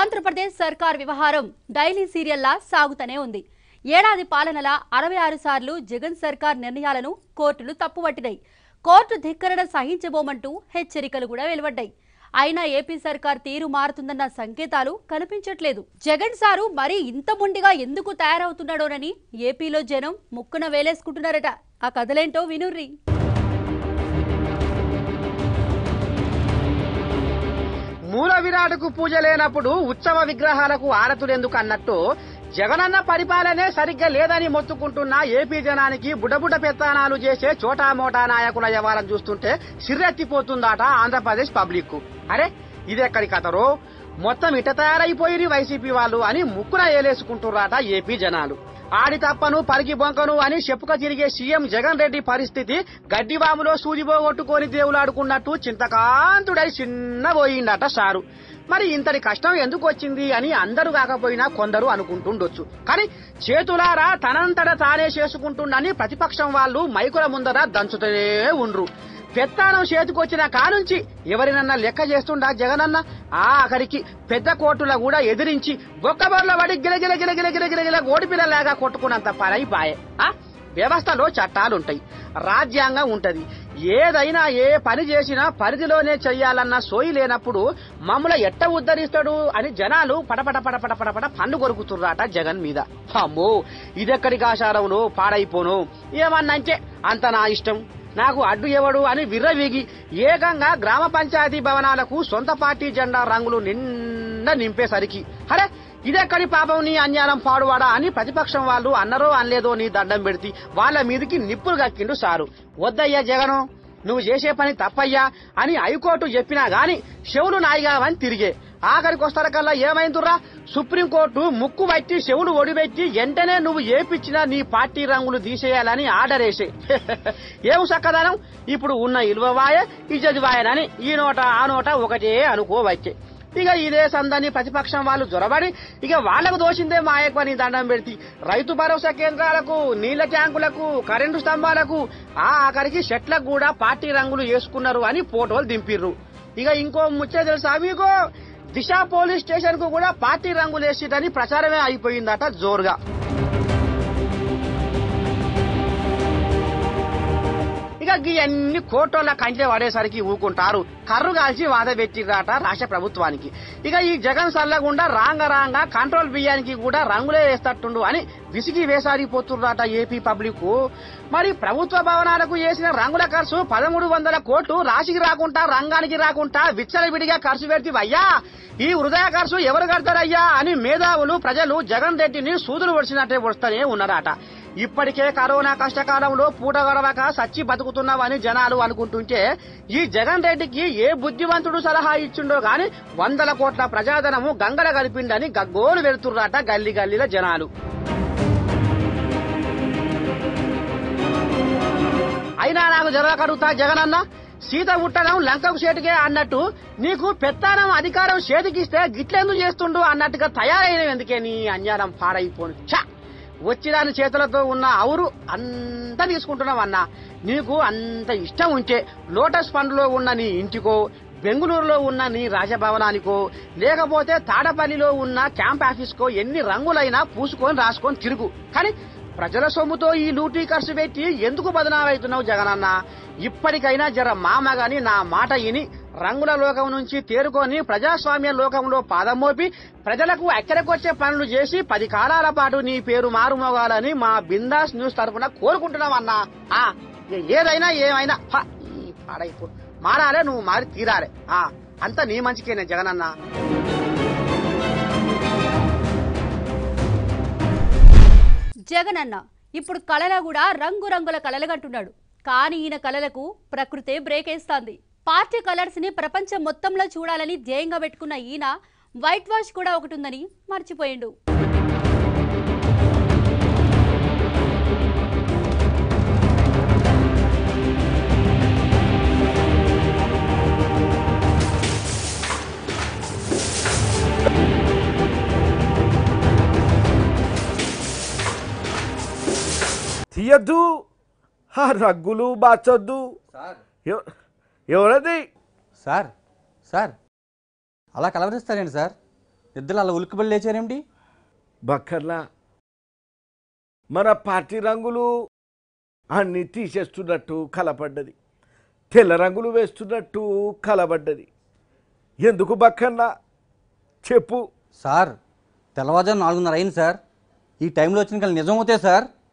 ఆంధ్రప్రదేశ్ సర్కార్ వ్యవహారం డైలీ సీరియల్లా సాగుతూనే ఉంది ఏడాది పాలనల అరవై ఆరు సార్లు జగన్ సర్కార్ నిర్ణయాలను కోర్టులు తప్పుపట్టినాయి కోర్టు ధిక్కరణ సహించబోమంటూ హెచ్చరికలు కూడా వెలువడ్డాయి అయినా ఏపీ సర్కార్ తీరు మారుతుందన్న సంకేతాలు కనిపించట్లేదు జగన్ సారు మరీ ఇంత మొండిగా ఎందుకు తయారవుతున్నాడోనని ఏపీలో జనం ముక్కున వేలేసుకుంటున్నారట ఆ కథలేంటో వినుర్రి మూల విరాటుకు పూజ లేనప్పుడు ఉత్సవ విగ్రహాలకు ఆరతులెందుకు అన్నట్టు జగనన్న పరిపాలనే సరిగ్గా లేదని మొత్తుకుంటున్న ఏపీ జనానికి బుడబుడ పెత్తానాలు చేసే చోటా మోటా నాయకుల వ్యవహారం చూస్తుంటే సిర్రెత్తిపోతుందట ఆంధ్రప్రదేశ్ పబ్లిక్ అరే ఇదెక్కడి కథరో మొత్తం ఇట తయారైపోయి వైసీపీ వాళ్ళు అని ముక్కున ఏలేసుకుంటున్నారట ఏపీ జనాలు ఆడి తప్పను పరికి బొంకను అని చెప్పుక తిరిగే సీఎం జగన్ రెడ్డి పరిస్థితి గడ్డివాములో సూదిపోగొట్టుకొని దేవులాడుకున్నట్టు చింతకాంతుడై చిన్న పోయిందట సారు మరి ఇంతటి కష్టం ఎందుకు వచ్చింది అని అందరూ కాకపోయినా కొందరు అనుకుంటుండొచ్చు కానీ చేతులారా తనంతట తానే చేసుకుంటుండని ప్రతిపక్షం వాళ్ళు మైకుల ముందర దంచుతూనే ఉండ్రు పెత్తానం చేతికొచ్చిన కానుంచి ఎవరినన్నా లెక్క చేస్తుండా జగనన్న ఆ ఆఖరికి పెద్ద కోర్టుల కూడా ఎదిరించి బొక్కబొర్ల పడి గిలగిల గిలగిల గిలగిల గిల ఓడిపిల్లలాగా కొట్టుకున్నంత పనై పాయే ఆ వ్యవస్థలో చట్టాలుంటాయి రాజ్యాంగం ఉంటది ఏదైనా ఏ పని చేసినా పరిధిలోనే చెయ్యాలన్న సోయి లేనప్పుడు మమ్మల ఎట్ట ఉద్ధరిస్తాడు అని జనాలు పడపడ పడపడ పడపడ పన్ను కొరుకుతుర్రాట జగన్ మీద అమ్మో ఇదెక్కడికి ఆశారవును పాడైపోను ఏమన్నంటే అంత నా ఇష్టం నాకు అడ్డు ఎవడు అని విర్రవీగి ఏకంగా గ్రామ పంచాయతీ భవనాలకు సొంత పార్టీ జెండా రంగులు నిండా నింపేసరికి అరే ఇదెక్కడి పాపం నీ అన్యాయం పాడువాడా అని ప్రతిపక్షం వాళ్ళు అన్నరో అనలేదో నీ దండం పెడితే వాళ్ళ మీదకి నిప్పులు కక్కిండు సారు వద్దయ్యా జగను నువ్వు చేసే పని తప్పయ్యా అని హైకోర్టు చెప్పినా గాని చెవులు నాయిగావని తిరిగే ఆఖరికి వస్తారకల్లా ఏమైందిరా సుప్రీంకోర్టు ముక్కు పట్టి చెవులు ఒడిపెట్టి వెంటనే నువ్వు ఏపిచ్చినా నీ పార్టీ రంగులు తీసేయాలని ఆర్డర్ వేసే ఏం చక్కదనం ఇప్పుడు ఉన్న ఇలువవాయ ఇజ్జదివాయనని ఈ నోట ఆ నోట ఒకటే అనుకోవచ్చే ఇక ఇదే సందని ప్రతిపక్షం వాళ్ళు జొరబడి ఇక వాళ్లకు దోషిందే మాయకు దండం పెడితే రైతు భరోసా కేంద్రాలకు నీళ్ల ట్యాంకులకు కరెంటు స్తంభాలకు ఆ ఆఖరికి షెట్లకు కూడా పార్టీ రంగులు వేసుకున్నారు అని ఫోటోలు దింపిర్రు ఇక ఇంకో ముచ్చే తెలుసా మీకు దిశ పోలీస్ స్టేషన్ కు కూడా పార్టీ రంగులు వేసిటని ప్రచారమే అయిపోయిందట జోరుగా ఇక ఇవన్నీ కోర్టుల కంచె పడేసరికి ఊకుంటారు కర్రు కాల్చి వాద పెట్టిరాట రాష్ట్ర ప్రభుత్వానికి ఇక ఈ జగన్ సల్లగుండా రాంగ రాంగ కంట్రోల్ బియ్యానికి కూడా రంగులే వేస్తట్టుండు అని విసిగి వేసారిపోతుర్రాట ఏపీ పబ్లిక్ మరి ప్రభుత్వ భవనాలకు వేసిన రంగుల ఖర్చు పదమూడు వందల కోట్లు రాశికి రాకుండా రంగానికి రాకుండా విచ్చలవిడిగా ఖర్చు పెడితే అయ్యా ఈ వృధా ఖర్చు ఎవరు కడతారయ్యా అని మేధావులు ప్రజలు జగన్ రెడ్డిని సూదులు ఒడిచినట్టే వస్తూనే ఉన్నారట ఇప్పటికే కరోనా కష్టకాలంలో పూట గడవక సచ్చి బతుకుతున్నామని జనాలు అనుకుంటుంటే ఈ జగన్ రెడ్డికి ఏ బుద్ధివంతుడు సలహా ఇచ్చిండో గాని వందల కోట్ల ప్రజాధనము గంగల కలిపిండని గగ్గోలు వెళ్తుర్రాట గల్లి గల్లీల జనాలు అయినా నాకు జరగకడుగుతా జగనన్న సీత ఉట్టడం లంకకు చేతికే అన్నట్టు నీకు పెత్తానం అధికారం చేతికిస్తే గిట్లెందుకు చేస్తుండు అన్నట్టుగా తయారైన ఎందుకే నీ అన్యాయం పాడైపోను ఛ! వచ్చిరాని చేతులతో ఉన్న అవురు అంతా తీసుకుంటున్నావు అన్నా నీకు అంత ఇష్టం ఉంటే లోటస్ పండులో ఉన్న నీ ఇంటికో బెంగళూరులో ఉన్న నీ రాజభవనానికో లేకపోతే తాడపల్లిలో ఉన్న క్యాంప్ ఆఫీస్కో ఎన్ని రంగులైనా పూసుకొని రాసుకొని తిరుగు కానీ ప్రజల సొమ్ముతో ఈ లూటీ ఖర్చు పెట్టి ఎందుకు బదనామవుతున్నావు జగనన్న ఇప్పటికైనా జర మామ గాని నా మాట ఇని రంగుల లోకం నుంచి తేరుకొని ప్రజాస్వామ్య లోకంలో పాదం మోపి ప్రజలకు అక్కడికొచ్చే పనులు చేసి పది కాలాల పాటు నీ పేరు మారుమోగాలని మా బిందాస్ న్యూస్ తరఫున కోరుకుంటున్నాం అన్నా ఆ, ఇక ఏదైనా ఏమైనా హ, ఈ పాడైపో మారాలే నువ్వు మారి తీరాలే ఆ అంతా నీ మంచికేనే జగనన్నా జగనన్న ఇప్పుడు కళలో కూడా రంగురంగుల కళలు కంటున్నాడు కానీ ఈయన కళలకు ప్రకృతే బ్రేక్ వేస్తాంది పార్టీ కలర్స్ ని ప్రపంచం మొత్తంలో చూడాలని ధ్యేయంగా పెట్టుకున్న ఈయన వైట్ వాష్ కూడా ఒకటి ఉందని మర్చిపోయిండు తీయద్దు ఆ రగ్గులు బాచొద్దు సార్ ఎవ- ఎవరది సార్ సార్ అలా కలవరిస్తారేంటి సార్ ఇద్దరు అలా ఉలిక్కిపడి లేచారేమిటి బక్కర్లా మన పార్టీ రంగులు అన్ని తీసేస్తున్నట్టు కలపడ్డది తెల్ల రంగులు వేస్తున్నట్టు కలబడ్డది ఎందుకు బక్కన్నా చెప్పు సార్ తెల్లవారుజాము నాలుగున్నర అయింది సార్ ఈ టైంలో వచ్చిన కళ్ళు నిజం అవుతాయి సార్